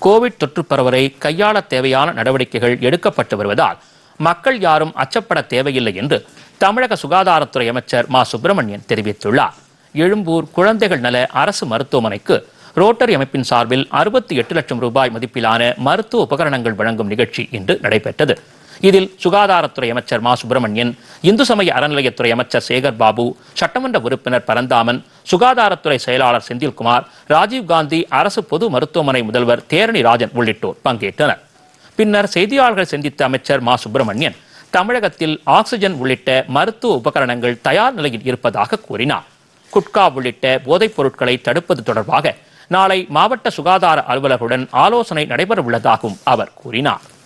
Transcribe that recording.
Covid தொற்று பரவலை கையாள தேவையான நடவடிக்கைகள் எடுக்கப்பட்டு வருவதால் மக்கள் யாரும் அச்சப்பட தேவையில்லை என்று தமிழக சுகாதாரத்துறை அமைச்சர் மா சுப்பிரமணியன் தெரிவித்துள்ளார் எழும்பூர் குழந்தைகள் நல அரசு மருத்துவமனைக்கு ரோட்டரி அமைப்பின் சார்பில் அறுபத்தி எட்டு லட்சம் ரூபாய் மதிப்பிலான மருத்துவ உபகரணங்கள் வழங்கும் நிகழ்ச்சி இன்று நடைபெற்றது இதில் சுகாதாரத்துறை அமைச்சர் மா சுப்பிரமணியன் இந்து சமய அறநிலையத்துறை அமைச்சர் சேகர் பாபு சட்டமன்ற உறுப்பினர் பரந்தாமன் சுகாதாரத்துறை செயலாளர் செந்தில்குமார் ராஜீவ்காந்தி அரசு பொது மருத்துவமனை முதல்வர் தேரணி ராஜன் உள்ளிட்டோர் பங்கேற்றனர் பின்னர் செய்தியாளர்களை சந்தித்த அமைச்சர் மா சுப்பிரமணியன் தமிழகத்தில் ஆக்ஸிஜன் உள்ளிட்ட மருத்துவ உபகரணங்கள் தயார் நிலையில் இருப்பதாக கூறினார் குட்கா உள்ளிட்ட போதைப் பொருட்களை தடுப்பது தொடர்பாக நாளை மாவட்ட சுகாதார அலுவலர்களுடன் ஆலோசனை நடைபெற உள்ளதாகவும் அவர் கூறினார்